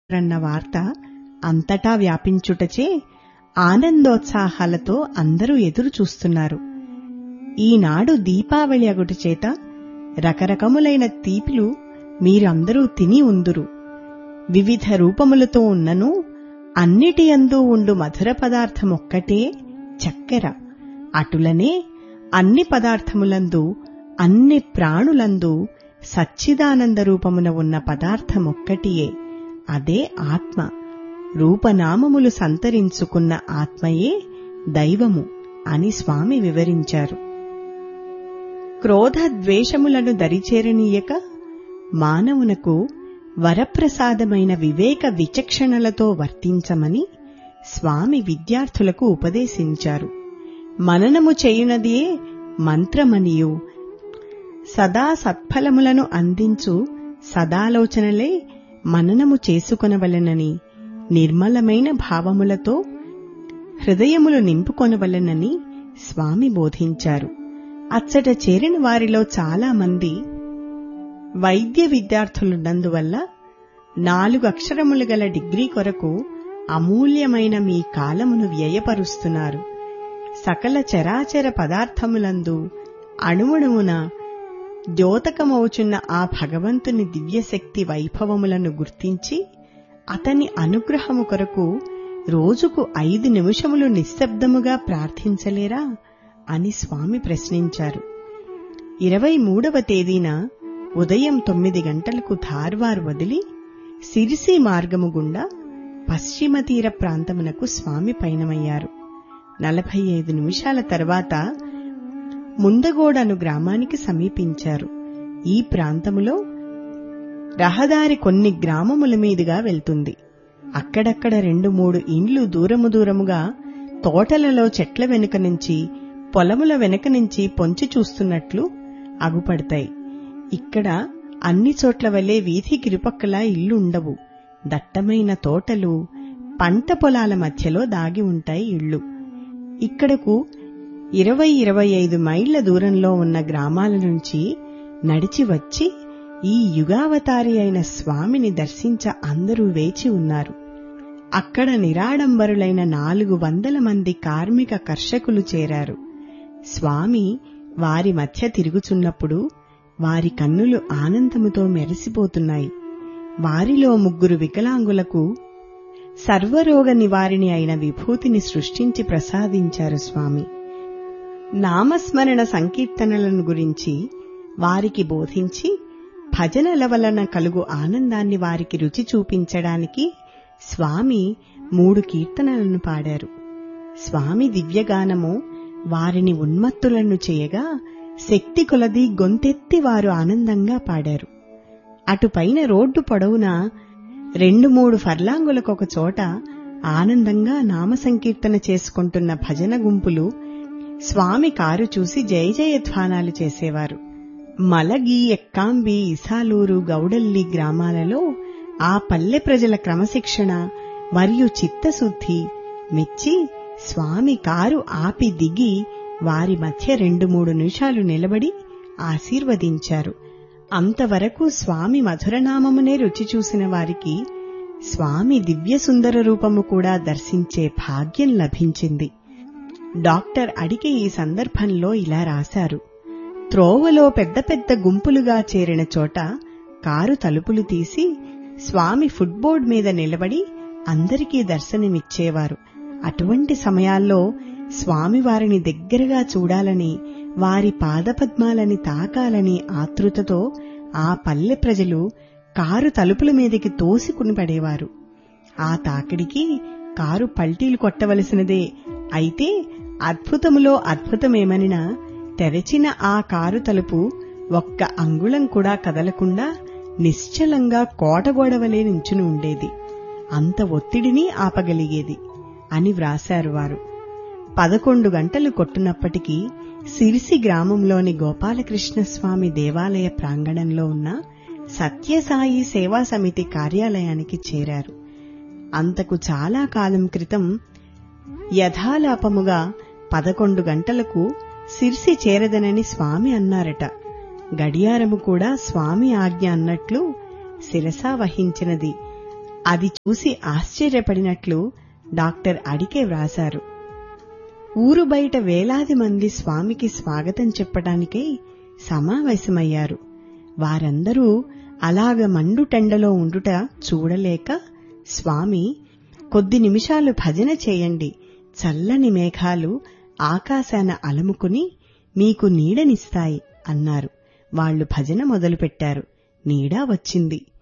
రన్న వార్త అంతటా వ్యాపించుటచే ఆనందోత్సాహాలతో అందరూ ఎదురు చూస్తున్నారు ఈనాడు దీపావళి అగుట చేత రకరకములైన తీపిలు మీరందరూ తిని ఉందురు వివిధ రూపములతో ఉన్నను అన్నిటి యందు ఉండు మధుర పదార్థమొక్కటే చక్కెర అటులనే అన్ని పదార్థములందు అన్ని ప్రాణులందు సచ్చిదానంద రూపమున ఉన్న పదార్థమొక్కటియే అదే ఆత్మ రూపనామములు సంతరించుకున్న ఆత్మయే దైవము అని స్వామి వివరించారు క్రోధ ద్వేషములను దరిచేరనీయక మానవునకు వరప్రసాదమైన వివేక విచక్షణలతో వర్తించమని స్వామి విద్యార్థులకు ఉపదేశించారు మననము చేయునదియే మంత్రమనియు సదా సత్ఫలములను అందించు సదాలోచనలే మననము చేసుకొనవలెనని నిర్మలమైన భావములతో హృదయములు నింపుకొనవలెనని స్వామి బోధించారు అచ్చట చేరిన వారిలో చాలా మంది వైద్య విద్యార్థులున్నందువల్ల నాలుగు అక్షరములు గల డిగ్రీ కొరకు అమూల్యమైన మీ కాలమును వ్యయపరుస్తున్నారు సకల చరాచర పదార్థములందు అణువణువున ద్యోతకమవుచున్న ఆ భగవంతుని దివ్యశక్తి వైభవములను గుర్తించి అతని అనుగ్రహము కొరకు రోజుకు ఐదు నిమిషములు నిశ్శబ్దముగా ప్రార్థించలేరా అని స్వామి ప్రశ్నించారు ఇరవై మూడవ తేదీన ఉదయం తొమ్మిది గంటలకు ధార్వార్ వదిలి సిరిసి మార్గము గుండా పశ్చిమ తీర ప్రాంతమునకు స్వామి పయనమయ్యారు నలభై ఐదు నిమిషాల తర్వాత ముందగోడను గ్రామానికి సమీపించారు ఈ ప్రాంతములో రహదారి కొన్ని గ్రామముల మీదుగా వెళ్తుంది అక్కడక్కడ రెండు మూడు ఇండ్లు దూరము దూరముగా తోటలలో చెట్ల వెనుక నుంచి పొలముల వెనుక నుంచి పొంచి చూస్తున్నట్లు అగుపడతాయి ఇక్కడ అన్ని చోట్ల వలె వీధి కిరుపక్కలా ఇల్లు ఉండవు దట్టమైన తోటలు పంట పొలాల మధ్యలో దాగి ఉంటాయి ఇళ్ళు ఇక్కడకు ఇరవై ఇరవై ఐదు మైళ్ల దూరంలో ఉన్న గ్రామాల నుంచి నడిచి వచ్చి ఈ యుగావతారి అయిన స్వామిని దర్శించ అందరూ వేచి ఉన్నారు అక్కడ నిరాడంబరులైన నాలుగు వందల మంది కార్మిక కర్షకులు చేరారు స్వామి వారి మధ్య తిరుగుచున్నప్పుడు వారి కన్నులు ఆనందముతో మెరిసిపోతున్నాయి వారిలో ముగ్గురు వికలాంగులకు సర్వరోగ నివారిణి అయిన విభూతిని సృష్టించి ప్రసాదించారు స్వామి నామస్మరణ సంకీర్తనలను గురించి వారికి బోధించి భజనల వలన కలుగు ఆనందాన్ని వారికి రుచి చూపించడానికి స్వామి మూడు కీర్తనలను పాడారు స్వామి దివ్యగానము వారిని ఉన్మత్తులను చేయగా శక్తి కొలది గొంతెత్తి వారు ఆనందంగా పాడారు అటుపైన రోడ్డు పొడవునా రెండు మూడు ఫర్లాంగులకొక చోట ఆనందంగా నామ సంకీర్తన చేసుకుంటున్న భజన గుంపులు స్వామి కారు చూసి జయ జయధ్వానాలు చేసేవారు మలగి ఎక్కాంబి ఇసాలూరు గౌడల్లి గ్రామాలలో ఆ పల్లె ప్రజల క్రమశిక్షణ మరియు చిత్తశుద్ధి మెచ్చి స్వామి కారు ఆపి దిగి వారి మధ్య రెండు మూడు నిమిషాలు నిలబడి ఆశీర్వదించారు అంతవరకు స్వామి మధురనామమునే రుచి చూసిన వారికి స్వామి దివ్య సుందర రూపము కూడా దర్శించే భాగ్యం లభించింది డాక్టర్ అడిగే ఈ సందర్భంలో ఇలా రాశారు త్రోవలో పెద్ద పెద్ద గుంపులుగా చేరిన చోట కారు తలుపులు తీసి స్వామి ఫుట్బోర్డ్ మీద నిలబడి అందరికీ దర్శనమిచ్చేవారు అటువంటి సమయాల్లో స్వామి వారిని దగ్గరగా చూడాలని వారి పాదపద్మాలని తాకాలని ఆతృతతో ఆ పల్లె ప్రజలు కారు తలుపుల మీదకి తోసికుని పడేవారు ఆ తాకిడికి కారు పల్టీలు కొట్టవలసినదే అయితే అద్భుతములో అద్భుతమేమనినా తెరచిన ఆ కారు తలుపు ఒక్క అంగుళం కూడా కదలకుండా నిశ్చలంగా కోటగోడవలే నించుని ఉండేది అంత ఒత్తిడిని ఆపగలిగేది అని వ్రాశారు వారు పదకొండు గంటలు కొట్టునప్పటికీ సిరిసి గ్రామంలోని గోపాలకృష్ణస్వామి దేవాలయ ప్రాంగణంలో ఉన్న సత్యసాయి సేవా సమితి కార్యాలయానికి చేరారు అంతకు చాలా కాలం క్రితం యథాలాపముగా పదకొండు గంటలకు సిరిసి చేరదనని స్వామి అన్నారట గడియారము కూడా స్వామి ఆజ్ఞ అన్నట్లు శిరసా వహించినది అది చూసి ఆశ్చర్యపడినట్లు డాక్టర్ అడికే వ్రాశారు ఊరు బయట వేలాది మంది స్వామికి స్వాగతం చెప్పడానికై సమావేశమయ్యారు వారందరూ అలాగ మండుటెండలో ఉండుట చూడలేక స్వామి కొద్ది నిమిషాలు భజన చేయండి చల్లని మేఘాలు ఆకాశాన అలముకుని మీకు నీడనిస్తాయి అన్నారు వాళ్లు భజన మొదలుపెట్టారు నీడా వచ్చింది